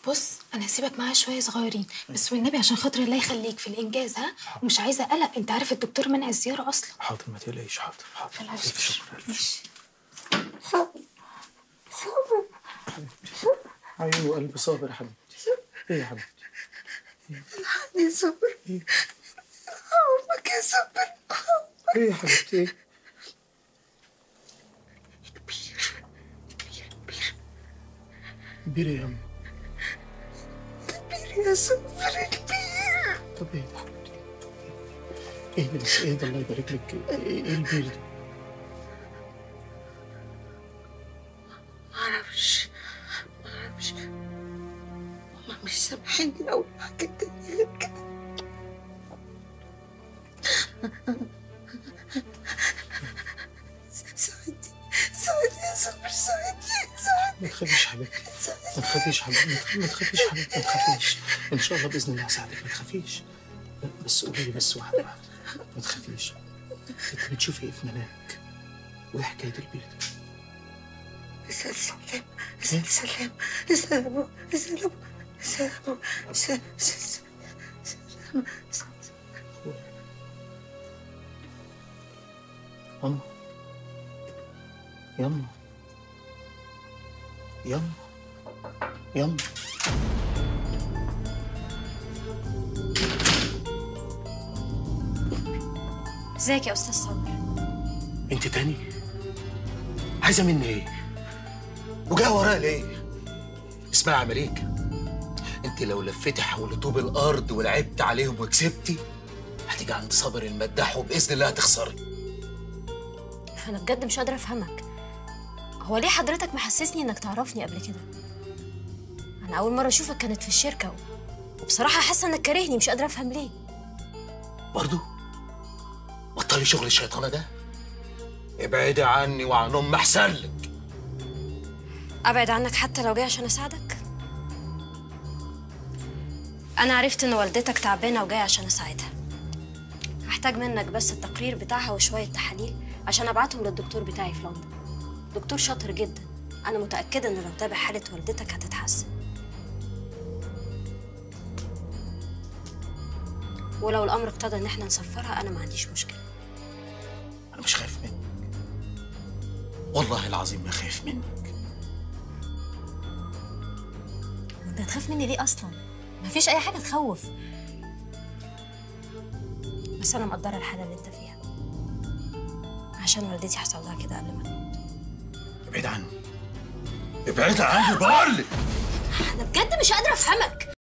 بص انا هسيبك معاها شويه صغيرين بس والنبي عشان خاطر الله يخليك في الانجاز ها ومش عايزه قلق انت عارف الدكتور منع الزياره اصلا حاضر ما تقلقيش حاضر حاضر خلاص. ألف شكر ألف شكر صبر صبر عيون وقلب صابر يا حبيبتي ايه يا حبيبتي الحقني يا صبر أمك يا صبر ايه يا حبيبتي ايه كبير كبير كبير كبير ايه يا أم كبير يا صبر كبير طب ايه يا حبيبتي ايه ده بس ايه ده الله يبارك لك ايه ايه البير ده معرفش معرفش هما مش سامحيني لو حاجة تانية غير كده ساعدني ساعدني يا صبر ساعدني ساعدني ما تخافيش حبيبتي ما تخافيش حبيبتي ما تخافيش حبيبتي ما تخافيش ان شاء الله باذن الله هساعدك ما تخافيش بس قولي لي بس واحده واحده ما تخافيش انت بتشوفي ايه في منامك وايه حكايه البير ده اسأل سلام اسأل سلام اسأل أبوه اسأل أبوه اسأل أبوه اسأل اسأل سلام اسأل يما يما يما يما ازيك يا استاذ صبر انت تاني عايزه مني ايه وجايه ورايا ليه اسمعي يا عمليك انت لو لفيتي حول طوب الارض ولعبت عليهم وكسبتي هتيجي عند صابر المداح وباذن الله هتخسري انا بجد مش قادره افهمك هو ليه حضرتك محسسني انك تعرفني قبل كده انا اول مره اشوفك كانت في الشركه و... وبصراحه حاسه انك كارهني مش قادره افهم ليه برضو بطلي شغل الشيطانه ده ابعدي عني وعن ام احسن لك ابعد عنك حتى لو جاي عشان اساعدك انا عرفت ان والدتك تعبانه وجايه عشان اساعدها هحتاج منك بس التقرير بتاعها وشويه تحاليل عشان ابعتهم للدكتور بتاعي في لندن دكتور شاطر جدا انا متاكده ان لو تابع حاله والدتك هتتحسن ولو الامر اقتضى ان احنا نسفرها انا ما عنديش مشكله انا مش خايف منك والله العظيم ما خايف منك وانت هتخاف مني ليه اصلا مفيش اي حاجه تخوف بس انا مقدره الحاله اللي انت فيها عشان والدتي حصل لها كده قبل ما تموت ابعد عني ابعد عني بقول لك انا بجد مش قادره افهمك